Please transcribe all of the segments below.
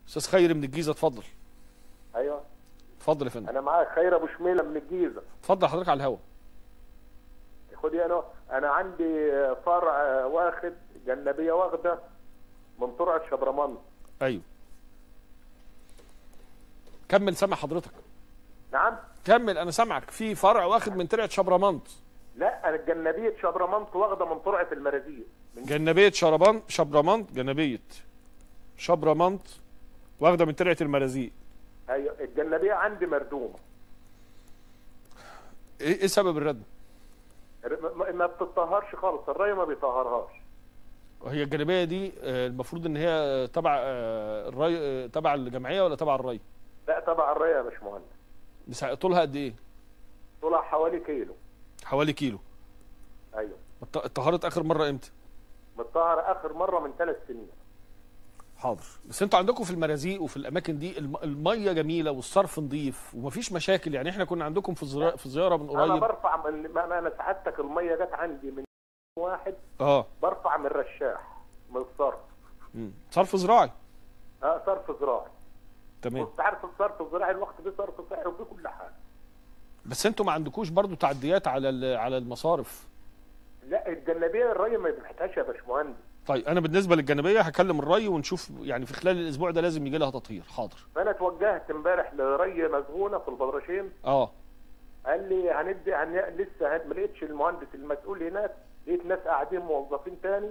استاذ خيري من الجيزه اتفضل ايوه اتفضل يا فندم انا معاك خير ابو شميله من الجيزه اتفضل حضرتك على الهواء خدي انا انا عندي فرع واخد جنبيه واخده من ترعه شبرمان ايوه كمل سامع حضرتك نعم كمل انا سامعك في فرع واخد من ترعه شبرمنت لا انا جنبيه شبرمنت واخده من ترعه المرازيق من جنبيه شربان شبرمنت جنبيه شبرمنت واخده من ترعه المرازيق ايوه الجنبيه عندي مردومه ايه ايه سبب الردم ما- ما بتطهرش خالص الري ما بيطهرهاش هي الجانبيه دي آه، المفروض ان هي تبع آه، الري آه، تبع الجمعيه ولا تبع الري لا تبع الري يا باشمهندس مسا- طولها قد ايه طلع حوالي كيلو حوالي كيلو ايوه ات- اتطهرت اخر مره امتى متطهر اخر مره من ثلاث سنين حاضر بس انتوا عندكم في المرازيق وفي الاماكن دي الم- الميه جميله والصرف نظيف ومفيش مشاكل يعني احنا كنا عندكم في زرا- في زياره من انا قريب برفع من ما انا سعادتك الميه جت عندي من واحد اه برفع من رشاح من الصرف مم. صرف زراعي اه صرف زراعي تمام وانت عارف الصرف الزراعي الوقت فيه صرف صحي وفيه كل حاجه بس انتوا ما عندكوش برضو تعديات على ال- على المصارف لا الجنبيه الري ما بيفتحهاش يا باشمهندس طيب انا بالنسبه للجانبيه هكلم الري ونشوف يعني في خلال الاسبوع ده لازم يجي لها تطهير حاضر فانا توجهت امبارح لري مسجونه في البدرشين اه قال لي هندي هن... لسه هن... ما لقيتش المهندس المسؤول هناك لقيت ناس قاعدين موظفين تاني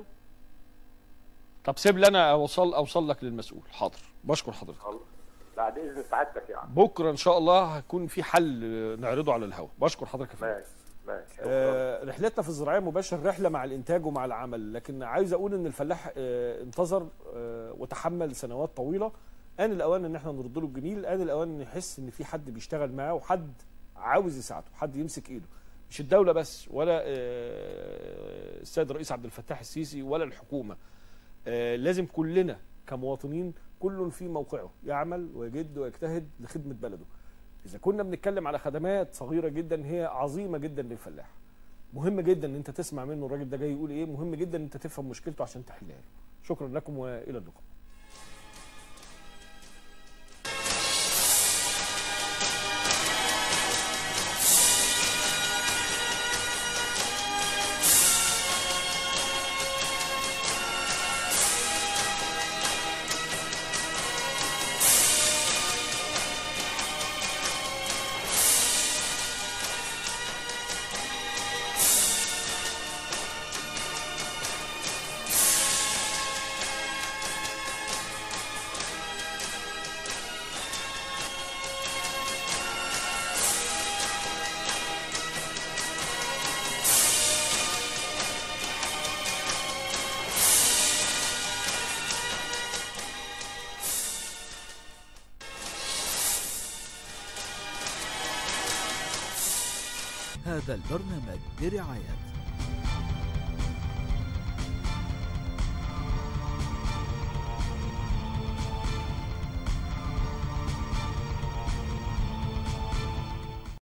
طب سيب لي انا اوصل اوصل لك للمسؤول حاضر بشكر حضرتك الله. بعد اذن سعادتك يعني بكره ان شاء الله هيكون في حل آه، نعرضه على الهواء بشكر حضرتك يا فندم ماشي ماشي شكراً. آه، رحلتنا في الزراعيه مباشر رحله مع الانتاج ومع العمل لكن عايز اقول ان الفلاح آه، انتظر آه، وتحمل سنوات طويله ان الاوان ان احنا نرد له الجميل ان الاوان ان يحس ان في حد بيشتغل معاه وحد عاوز يساعده حد يمسك ايده مش الدوله بس ولا آه، السيد الرئيس عبد الفتاح السيسي ولا الحكومه آه، لازم كلنا كمواطنين كل في موقعه يعمل ويجد ويجتهد لخدمه بلده اذا كنا بنتكلم على خدمات صغيره جدا هي عظيمه جدا للفلاح مهم جدا ان انت تسمع منه الراجل ده جاي يقول ايه مهم جدا ان انت تفهم مشكلته عشان تحلها له شكرا لكم والى اللقاء هذا البرنامج برعاية